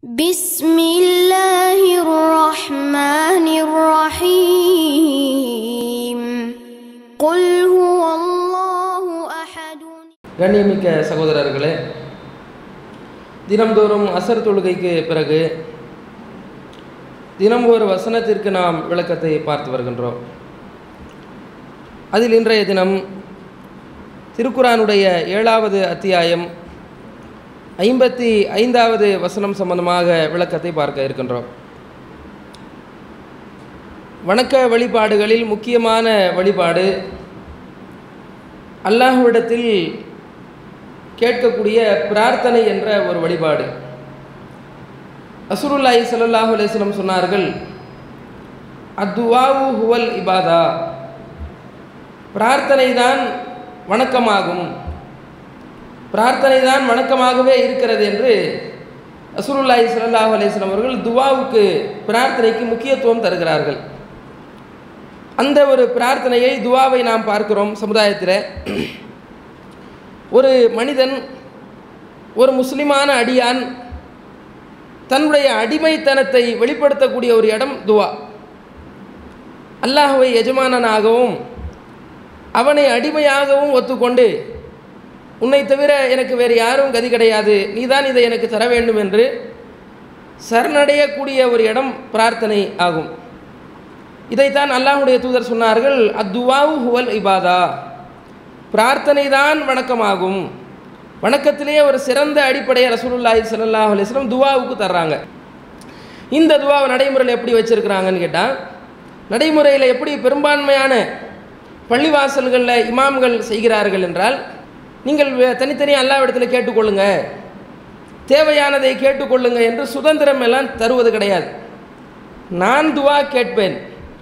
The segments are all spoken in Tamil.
بسم الله الرحمن الرحيم قل هو الله أحد கண்ணியமிக்க சகோதரர்களே தினம்தோறும் அசர் தொழுகைக்கு பிறகு தினம் ஒரு வசனத்திற்கு நாம் விளக்கத்தை பார்த்து வருகின்றோம் அதில் இன்றைய தினம் திருக்குரானுடைய ஏழாவது அத்தியாயம் ஐம்பத்தி ஐந்தாவது வசனம் சம்பந்தமாக விளக்கத்தை பார்க்க இருக்கின்றோம் வணக்க வழிபாடுகளில் முக்கியமான வழிபாடு அல்லாஹ்விடத்தில் கேட்கக்கூடிய பிரார்த்தனை என்ற ஒரு வழிபாடு அசுருல்லாஹி ஸல்லல்லாஹு அலைஹி வஸல்லம் சொன்னார்கள் அத்துவாவு ஹுவல் இபாதா பிரார்த்தனை தான் வணக்கமாகும் பிரார்த்தனை தான் வணக்கமாகவே இருக்கிறது என்று அசுருல்லாஹி ஸல்லல்லாஹு அலைஹி வஸல்லம் அவர்கள் துவாவுக்கு பிரார்த்தனைக்கு முக்கியத்துவம் தருகிறார்கள் அந்த ஒரு பிரார்த்தனையை துவாவை நாம் பார்க்கிறோம் சமுதாயத்தில் ஒரு மனிதன் ஒரு முஸ்லிமான அடியான் தன்னுடைய அடிமைத்தனத்தை வெளிப்படுத்தக்கூடிய ஒரு இடம் துவா அல்லாஹுவை எஜமானனாகவும் அவனை அடிமையாகவும் ஒத்துக்கொண்டு உன்னை தவிர எனக்கு வேறு யாரும் கதி கிடையாது நீதான் இதை எனக்கு தர வேண்டும் என்று சரணடையக்கூடிய ஒரு இடம் பிரார்த்தனை ஆகும் இதைத்தான் அல்லாஹுடைய தூதர் சொன்னார்கள் அத்துவாவு ஹுவல் இபாதா பிரார்த்தனை தான் வணக்கமாகும் வணக்கத்திலேயே ஒரு சிறந்த அடிப்படையை ரசூலுல்லாஹி ஸல்லல்லாஹு அலைஹி வஸல்லம் துவாவுக்கு தர்றாங்க இந்த துவாவை நடைமுறையில் எப்படி வச்சுருக்கிறாங்கன்னு கேட்டால் நடைமுறையில் எப்படி பெரும்பான்மையான பள்ளிவாசல்களில் இமாம்கள் செய்கிறார்கள் என்றால் நீங்கள் வே- தனித்தனி அல்லாவிடத்தில் கேட்டுக்கொள்ளுங்க தேவையானதை கேட்டுக்கொள்ளுங்க என்று சுதந்திரம் எல்லாம் தருவது கிடையாது நான் துவா கேட்பேன்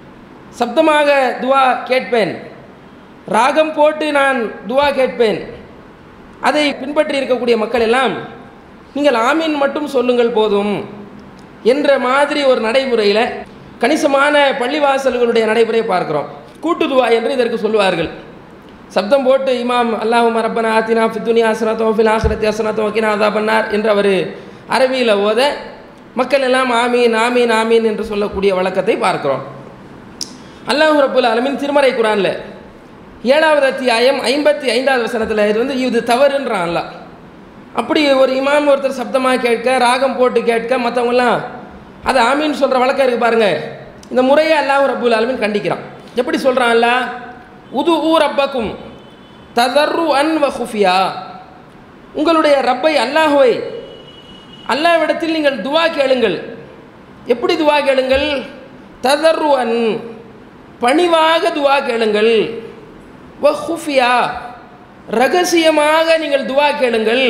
சப்தமாக துவா கேட்பேன் ராகம் போட்டு நான் துவா கேட்பேன் அதை பின்பற்றி இருக்கக்கூடிய மக்கள் எல்லாம் நீங்கள் ஆமீன் மட்டும் சொல்லுங்கள் போதும் என்ற மாதிரி ஒரு நடைமுறையில் கணிசமான பள்ளிவாசல்களுடைய நடைமுறையை பார்க்கிறோம் கூட்டு துவா என்று இதற்கு சொல்லுவார்கள் சப்தம் போட்டு இமாம் அல்லாஹும் ரப்பனா ஆத்தினா ஃபித்துனி ஹசனத்தோ ஃபில் ஆசிரத்தி ஹசனத்தோ வக்கினா அதா பண்ணார் என்று அவர் அரபியில் ஓத மக்கள் எல்லாம் ஆமீன் ஆமீன் ஆமீன் என்று சொல்லக்கூடிய வழக்கத்தை பார்க்கிறோம் அல்லாஹ் ரப்புல் அலமின் திருமறை குரானில் ஏழாவது அத்தியாயம் ஐம்பத்தி ஐந்தாவது வசனத்தில் இது வந்து இது தவறுன்றான் அல்லாஹ் அப்படி ஒரு இமாம் ஒருத்தர் சப்தமாக கேட்க ராகம் போட்டு கேட்க மற்றவங்கலாம் அதை ஆமீன் சொல்கிற வழக்கம் இருக்குது பாருங்கள் இந்த முறையை அல்லாஹ் ரப்புல் அலமின் கண்டிக்கிறான் எப்படி சொல்கிறான் அல்லாஹ் உது ஊ ரப்பக்கும் ததர்ரு அன் வ குஃபியா உங்களுடைய ரப்பை அல்லாஹுவை அல்லாஹ்விடத்தில் நீங்கள் துவா கேளுங்கள் எப்படி துவா கேளுங்கள் ததர்ரு அன் பணிவாக துவா கேளுங்கள் வ குஃபியா ரகசியமாக நீங்கள் துவா கேளுங்கள்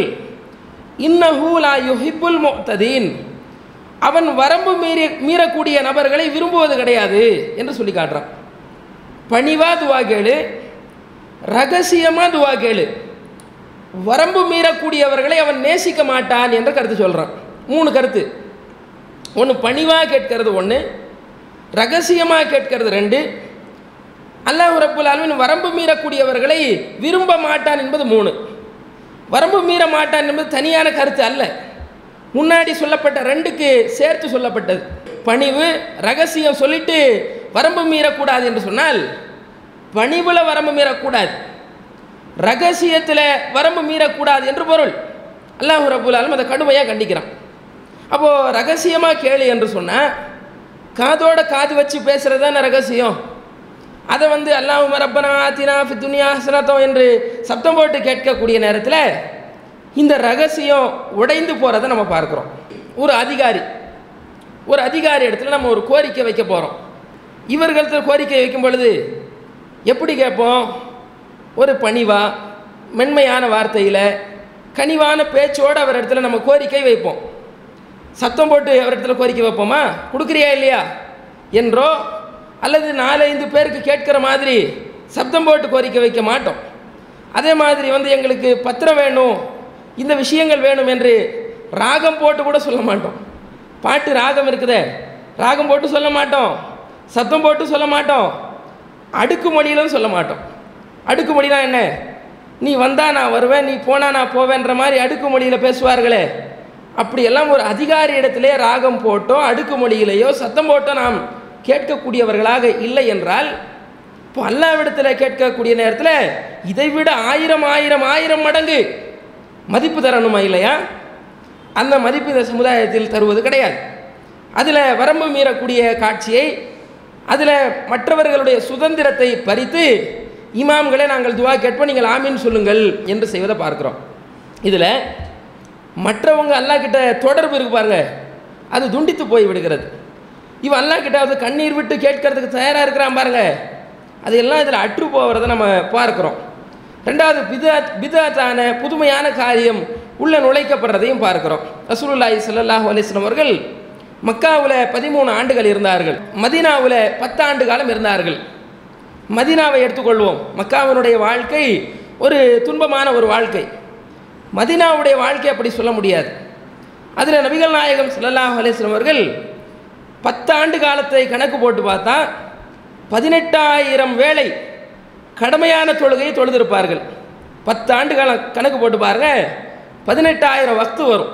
இன்னஹூ லா யுஹிப்புல் முக்ததீன் அவன் வரம்பு மீறி மீறக்கூடிய நபர்களை விரும்புவது கிடையாது என்று சொல்லி காட்டுறான் பணிவா துவா கேளு ரகசியமாக துவா கேளு வரம்பு மீறக்கூடியவர்களை அவன் நேசிக்க மாட்டான் என்ற கருத்து சொல்கிறான் மூணு கருத்து ஒன்று பணிவாக கேட்கறது ஒன்று ரகசியமாக கேட்கறது ரெண்டு அல்லாஹ் ரப்புல் ஆலமீன் வரம்பு மீறக்கூடியவர்களை விரும்ப மாட்டான் என்பது மூணு வரம்பு மீற மாட்டான் என்பது தனியான கருத்து அல்ல முன்னாடி சொல்லப்பட்ட ரெண்டுக்கு சேர்த்து சொல்லப்பட்டது பணிவு ரகசியம் சொல்லிட்டு வரம்பு மீறக்கூடாது என்று சொன்னால் பணிவில் வரம்பு மீறக்கூடாது ரகசியத்தில் வரம்பு மீறக்கூடாது என்று பொருள் அல்லாஹ் ரபுல் ஆலம் அதை கடுமையாக கண்டிக்கிறான் அப்போது ரகசியமாக கேளு என்று சொன்னால் காதோட காது வச்சு பேசுகிறது தானே ரகசியம் அதை வந்து அல்லாஹ் ரப்பனா ஆத்தினா ஃபித்துனியா ஹசனத்தம் என்று சப்தம் போட்டு கேட்கக்கூடிய நேரத்தில் இந்த ரகசியம் உடைந்து போகிறத நம்ம பார்க்குறோம் ஒரு அதிகாரி ஒரு அதிகாரி இடத்துல நம்ம ஒரு கோரிக்கை வைக்க போகிறோம் இவர்கள்ட்ட கோரிக்கை வைக்கும் பொழுது எப்படி கேட்போம் ஒரு பணிவா மென்மையான வார்த்தையில் கனிவான பேச்சோடு அவர் இடத்துல நம்ம கோரிக்கை வைப்போம் சத்தம் போட்டு அவர் இடத்துல கோரிக்கை வைப்போமா கொடுக்குறியா இல்லையா என்றோ அல்லது நாலஞ்சு பேருக்கு கேட்குற மாதிரி சப்தம் போட்டு கோரிக்கை வைக்க மாட்டோம் அதே மாதிரி வந்து எங்களுக்கு பத்திரம் வேணும் இந்த விஷயங்கள் வேணும் என்று ராகம் போட்டு கூட சொல்ல மாட்டோம் பாட்டு ராகம் இருக்குதே ராகம் போட்டு சொல்ல மாட்டோம் சத்தம் போட்டு சொல்ல மாட்டோம் அடுக்கு மொழியிலும் சொல்ல மாட்டோம் அடுக்கு மொழினா என்ன நீ வந்தால் நான் வருவேன் நீ போனால் நான் போவேன்ற மாதிரி அடுக்கு மொழியில் பேசுவார்களே அப்படியெல்லாம் ஒரு அதிகாரி இடத்திலே ராகம் போட்டோ அடுக்கு மொழியிலேயோ சத்தம் போட்டோ நாம் கேட்கக்கூடியவர்களாக இல்லை என்றால் இப்போ அல்லாவிடத்தில் கேட்கக்கூடிய நேரத்தில் இதைவிட ஆயிரம் ஆயிரம் ஆயிரம் மடங்கு மதிப்பு தரணுமா இல்லையா அந்த மதிப்பு இந்த சமுதாயத்தில் தருவது கிடையாது அதில் வரம்பு மீறக்கூடிய காட்சியை அதில் மற்றவர்களுடைய சுதந்திரத்தை பறித்து இமாம்களே நாங்கள் துவா கேட்போம் நீங்கள் ஆமீன் சொல்லுங்கள் என்று செய்வதை பார்க்குறோம் இதில் மற்றவங்க அல்லாஹ் கிட்ட தொடர்பு இருக்கு பாருங்க அது துண்டித்து போய் விடுகிறது இவன் அல்லாஹ் கிட்ட அது கண்ணீர் விட்டு கேட்கறதுக்கு தயாராக இருக்கிறான் பாருங்க அதையெல்லாம் இதில் அற்று போகிறத நம்ம பார்க்குறோம் ரெண்டாவது பிதாத் பிதாத்தான புதுமையான காரியம் உள்ள நுழைக்கப்படுறதையும் பார்க்கிறோம் ரசூலுல்லாஹி ஸல்லல்லாஹு அலைஹி வஸல்லம் அவர்கள் மக்காவில் பதிமூணு ஆண்டுகள் இருந்தார்கள் மதீனாவில் பத்தாண்டு காலம் இருந்தார்கள் மதீனாவை எடுத்துக்கொள்வோம் மக்காவினுடைய வாழ்க்கை ஒரு துன்பமான ஒரு வாழ்க்கை மதீனாவுடைய வாழ்க்கை அப்படி சொல்ல முடியாது அதில் நபிகள் நாயகம் ஸல்லல்லாஹு அலைஹி வஸல்லம் அவர்கள் பத்தாண்டு காலத்தை கணக்கு போட்டு பார்த்தா பதினெட்டாயிரம் வேளை கடமையான தொழுகையை தொழுதிருப்பார்கள் பத்து ஆண்டு காலம் கணக்கு போட்டு பாருங்க பதினெட்டாயிரம் வக்து வரும்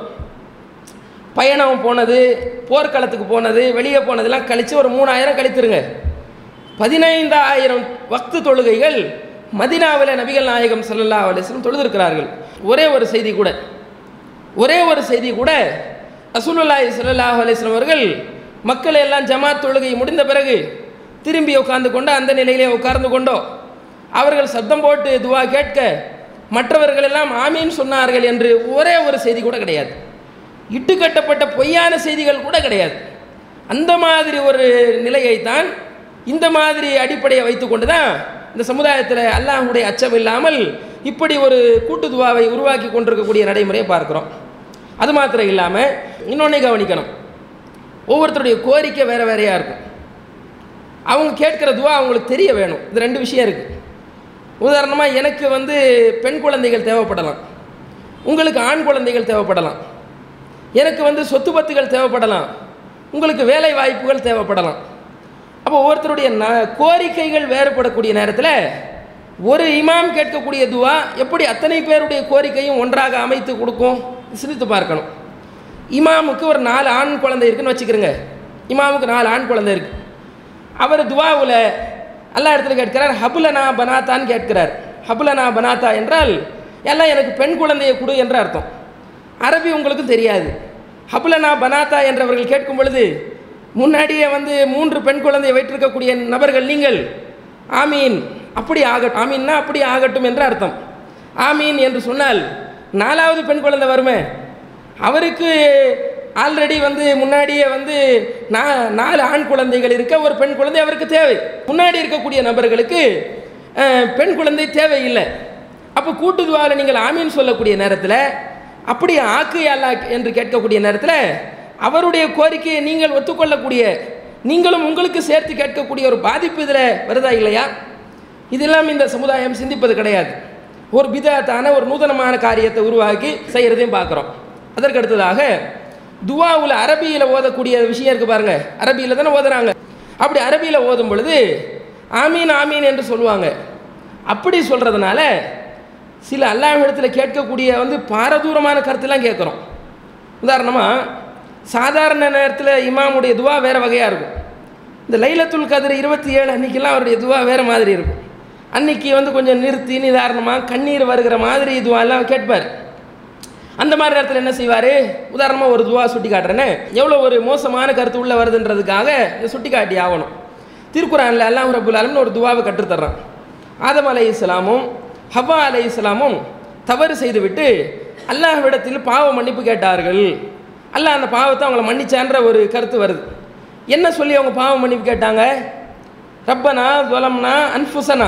பயணம் போனது போர்க்களத்துக்கு போனது வெளியே போனதெல்லாம் கழித்து ஒரு மூணாயிரம் கழித்துருங்க பதினைந்தாயிரம் வக்து தொழுகைகள் மதினாவில் நபிகள் நாயகம் ஸல்லல்லாஹு அலைஹி வஸல்லம் தொழுதிருக்கிறார்கள் ஒரே ஒரு செய்தி கூட ஒரே ஒரு செய்தி கூட ரசூலுல்லாஹி ஸல்லல்லாஹு அலைஹி வஸல்லம் அவர்கள் மக்களை எல்லாம் ஜமாத் தொழுகை முடிந்த பிறகு திரும்பி உட்கார்ந்து கொண்டு அந்த நிலையிலே உட்கார்ந்து கொண்டோ அவர்கள் சத்தம் போட்டு துவா கேட்க மற்றவர்கள் எல்லாம் ஆமீன் சொன்னார்கள் என்று ஒரே ஒரு செய்தி கூட கிடையாது இட்டுக்கட்டப்பட்ட பொய்யான செய்திகள் கூட கிடையாது அந்த மாதிரி ஒரு நிலையைத்தான் இந்த மாதிரி அடிப்படையை வைத்துக்கொண்டு தான் இந்த சமுதாயத்தில் அல்லாஹுடைய அச்சம் இல்லாமல் இப்படி ஒரு கூட்டு துவாவை உருவாக்கி கொண்டிருக்கக்கூடிய நடைமுறையை பார்க்குறோம் அது மாத்திரம் இல்லாமல் இன்னொன்னே கவனிக்கணும் ஒவ்வொருத்தருடைய கோரிக்கை வேறு வேறையாக இருக்கும் அவங்க கேட்குற துவா அவங்களுக்கு தெரிய வேணும் இது ரெண்டு விஷயம் இருக்குது உதாரணமாக எனக்கு வந்து பெண் குழந்தைகள் தேவைப்படலாம் உங்களுக்கு ஆண் குழந்தைகள் தேவைப்படலாம் எனக்கு வந்து சொத்து பத்துகள் தேவைப்படலாம் உங்களுக்கு வேலை வாய்ப்புகள் தேவைப்படலாம் அப்போ ஒவ்வொருத்தருடைய ந கோரிக்கைகள் வேறுபடக்கூடிய நேரத்தில் ஒரு இமாம் கேட்கக்கூடிய துவா எப்படி அத்தனை பேருடைய கோரிக்கையும் ஒன்றாக அமைத்து கொடுக்கும் சிந்தித்து பார்க்கணும் இமாமுக்கு ஒரு நாலு ஆண் குழந்தை இருக்குன்னு வச்சுக்கிறோங்க இமாமுக்கு நாலு ஆண் குழந்தை இருக்குது அவர் துவாவில் எல்லா இடத்துல கேட்கிறார் ஹபுலனா பனாத்தான்னு கேட்கிறார் ஹபுலனா பனாத்தா என்றால் எல்லாம் எனக்கு பெண் குழந்தையை கொடு என்ற அர்த்தம் அரபி உங்களுக்கு தெரியாது ஹபுலனா பனாத்தா என்றவர்கள் கேட்கும் பொழுது முன்னாடியே வந்து மூன்று பெண் குழந்தையை வைத்திருக்கக்கூடிய நபர்கள் நீங்கள் ஆமீன் அப்படி ஆகட்டும் ஆமீன்னா அப்படி ஆகட்டும் என்று அர்த்தம் ஆமீன் என்று சொன்னால் நாலாவது பெண் குழந்தை வருமே அவருக்கு ஆல்ரெடி வந்து முன்னாடியே வந்து நா நாலு ஆண் குழந்தைகள் இருக்க ஒரு பெண் குழந்தை அவருக்கு தேவை முன்னாடி இருக்கக்கூடிய நபர்களுக்கு அஹ், பெண் குழந்தை தேவையில்லை அப்போ கூட்டுதுவாவில் நீங்கள் ஆமீன் சொல்லக்கூடிய நேரத்தில் அப்படி ஆக்கு அல்லா என்று கேட்கக்கூடிய நேரத்தில் அவருடைய கோரிக்கையை நீங்கள் ஒத்துக்கொள்ளக்கூடிய நீங்களும் உங்களுக்கு சேர்த்து கேட்கக்கூடிய ஒரு பாதிப்பு இதில் வருதா இல்லையா இதெல்லாம் இந்த சமுதாயம் சிந்திப்பது கிடையாது ஒரு பிதாத்தான ஒரு நூதனமான காரியத்தை உருவாக்கி செய்கிறதையும் பார்க்குறோம் அதற்கு அடுத்ததாக துவாவில் அரபியில் ஓதக்கூடிய விஷயம் இருக்குது பாருங்க அரபியில் தானே ஓதுறாங்க அப்படி அரபியில் ஓதும் பொழுது ஆமீன் ஆமீன் என்று சொல்லுவாங்க அப்படி சொல்கிறதுனால சில அல்லாஹ்விடத்தில் கேட்கக்கூடிய வந்து பாரதூரமான கருத்துலாம் கேட்குறோம் உதாரணமாக சாதாரண நேரத்தில் இமாமுடைய துவா வேறு வகையாக இருக்கும் இந்த லைலத்துல் கதிர் இருபத்தி ஏழு அன்றைக்கெல்லாம் அவருடைய துவா வேறு மாதிரி இருக்கும் அன்னைக்கு வந்து கொஞ்சம் நிறுத்தி நிதாரணமாக கண்ணீர் வருகிற மாதிரி துவா எல்லாம் கேட்பார் அந்த மாதிரி நேரத்தில் என்ன செய்வார் உதாரணமாக ஒரு துவா சுட்டி காட்டுறேன்னு எவ்வளோ ஒரு மோசமான கருத்து உள்ளே வருதுன்றதுக்காக இதை சுட்டி காட்டி ஆகணும் திருக்குறானில் அல்லாஹ் ரபுல் ஆலம்னு ஒரு துவாவை கற்றுத்தர்றான் ஆதம் அலை இஸ்லாமும் ஹவ்வா அலை இஸ்லாமும் தவறு செய்துவிட்டு அல்லாஹ்விடத்தில் பாவ மன்னிப்பு கேட்டார்கள் அல்லாஹ் அந்த பாவத்தை அவங்கள மன்னிச்சான்ற ஒரு கருத்து வருது என்ன சொல்லி அவங்க பாவ மன்னிப்பு கேட்டாங்க ரப்பனா துவலம்னா அன்ஃபுசனா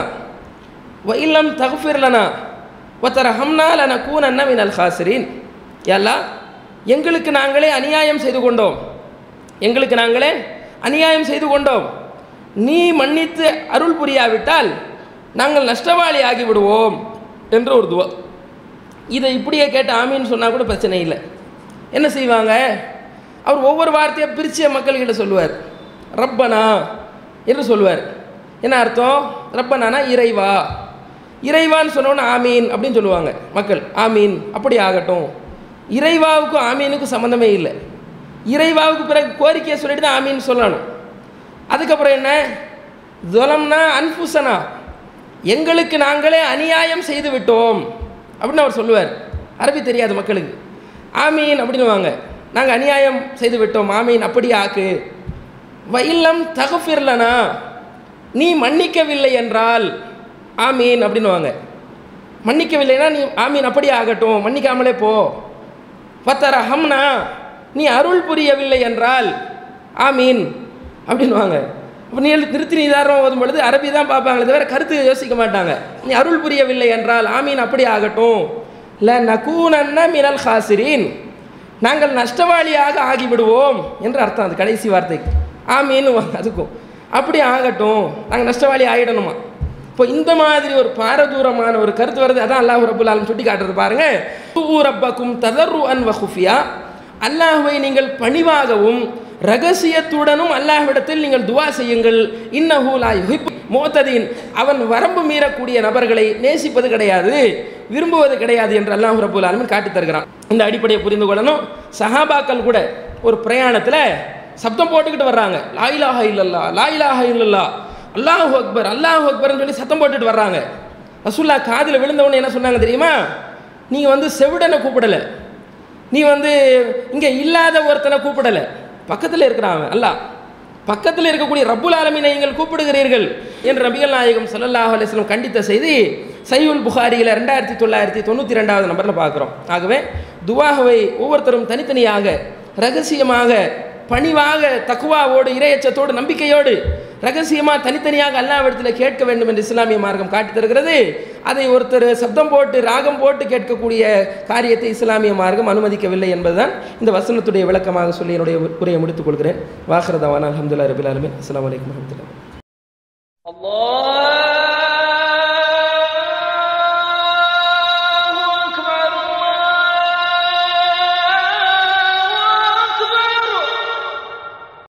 வ இல்லம் தகுஃபிர்லனா ஒத்தர ஹம்னா லன கூனன்ன மினல் ஹாசிரின் எல்லாம் எங்களுக்கு நாங்களே அநியாயம் செய்து கொண்டோம் எங்களுக்கு நாங்களே அநியாயம் செய்து கொண்டோம் நீ மன்னித்து அருள் புரியாவிட்டால் நாங்கள் நஷ்டவாளி ஆகிவிடுவோம் என்று ஒரு துவா இதை இப்படியே கேட்டு ஆமின்னு சொன்னால் கூட பிரச்சனை இல்லை என்ன செய்வாங்க அவர் ஒவ்வொரு வார்த்தையை பிரித்து மக்கள்கிட்ட சொல்லுவார் ரப்பனா என்று சொல்லுவார் என்ன அர்த்தம் ரப்பனானா இறைவா இறைவான்னு சொன்னோன்னு ஆமீன் அப்படின்னு சொல்லுவாங்க மக்கள் ஆமீன் அப்படி ஆகட்டும் இறைவாவுக்கும் ஆமீனுக்கும் சம்மந்தமே இல்லை இறைவாவுக்கு பிறகு கோரிக்கையை சொல்லிட்டு தான் ஆமீன் சொல்லணும் அதுக்கப்புறம் என்ன துலம்னா அன்புசனா எங்களுக்கு நாங்களே அநியாயம் செய்து விட்டோம் அப்படின்னு அவர் சொல்லுவார் அரபி தெரியாது மக்களுக்கு ஆமீன் அப்படின்னு வாங்க நாங்கள் அநியாயம் செய்து விட்டோம் ஆமீன் அப்படி ஆக்கு வயில்லம் தகஃபிர்லனா நீ மன்னிக்கவில்லை என்றால் ஆமீன் அப்படின்னு வாங்க மன்னிக்கவில்லைன்னா நீ ஆமீன் அப்படியே ஆகட்டும் மன்னிக்காமலே போ பத்தர ஹம்னா நீ அருள் புரியவில்லை என்றால் ஆமீன் அப்படின்னு வாங்க அப்போ நீ நிறுத்தி நிதாரணம் ஓதும் பொழுது அரபி தான் பார்ப்பாங்களே தவிர கருத்து யோசிக்க மாட்டாங்க நீ அருள் புரியவில்லை என்றால் ஆமீன் அப்படி ஆகட்டும் ல நகூனன்ன மினல் ஹாசிரின் நாங்கள் நஷ்டவாளியாக ஆகிவிடுவோம் என்று அர்த்தம் அது கடைசி வார்த்தைக்கு ஆமீன்னு வாங்க அதுக்கும் அப்படி ஆகட்டும் நாங்கள் நஷ்டவாளி ஆகிடணுமா இப்போ இந்த மாதிரி ஒரு பாரதூரமான ஒரு கருத்து வருது அதான் அல்லாஹ் ரபுல் ஆலம் சுட்டி காட்டுறது பாருங்க ரப்பக்கும் ததர்ரு அன் வஹுஃபியா அல்லாஹுவை நீங்கள் பணிவாகவும் ரகசியத்துடனும் அல்லாஹ்விடத்தில் நீங்கள் துவா செய்யுங்கள் இன்னஹு லா யுஹிப் மோத்ததீன் அவன் வரம்பு மீறக்கூடிய நபர்களை நேசிப்பது கிடையாது விரும்புவது கிடையாது என்று அல்லாஹ் ரபுல் ஆலமின் காட்டி தருகிறான் இந்த அடிப்படையை புரிந்து கொள்ளணும் சஹாபாக்கள் கூட ஒரு பிரயாணத்தில் சப்தம் போட்டுக்கிட்டு வர்றாங்க லாயிலாக இல்லல்லா லாயிலாக இல்லல்லா அல்லாஹ் அக்பர் அல்லாஹ் அக்பர்னு சொல்லி சத்தம் போட்டுட்டு வர்றாங்க ரசுல்லா காதில் விழுந்தவொடனே என்ன சொன்னாங்க தெரியுமா நீங்கள் வந்து செவிடனை கூப்பிடலை நீ வந்து இங்கே இல்லாத ஒருத்தனை கூப்பிடலை பக்கத்தில் இருக்கிறான் அவன் அல்லாஹ் பக்கத்தில் இருக்கக்கூடிய ரப்புல் ஆலமீனை நீங்கள் கூப்பிடுகிறீர்கள் என்று நபிகள் நாயகம் ஸல்லல்லாஹு அலைஹி வஸல்லம் கண்டித்த செய்தி சையுல் புகாரியில் ரெண்டாயிரத்தி தொள்ளாயிரத்தி தொண்ணூற்றி ரெண்டாவது நம்பரில் பார்க்குறோம் ஆகவே துவாகவை ஒவ்வொருத்தரும் தனித்தனியாக ரகசியமாக பணிவாக தக்குவாவோடு இரையச்சத்தோடு நம்பிக்கையோடு ரகசியமாக தனித்தனியாக அல்லாவிடத்தில் கேட்க வேண்டும் என்று இஸ்லாமிய மார்க்கம் காட்டி தருகிறது அதை ஒருத்தர் சப்தம் போட்டு ராகம் போட்டு கேட்கக்கூடிய காரியத்தை இஸ்லாமிய மார்க்கம் அனுமதிக்கவில்லை என்பதுதான் இந்த வசனத்துடைய விளக்கமாக சொல்லி என்னுடைய உரையை முடித்துக் கொள்கிறேன் வாஹரதவான் அலமதுல்லா ரபில் ஆலமின் அஸ்லாம் வலைக்கம் வரமத்துல்லா الله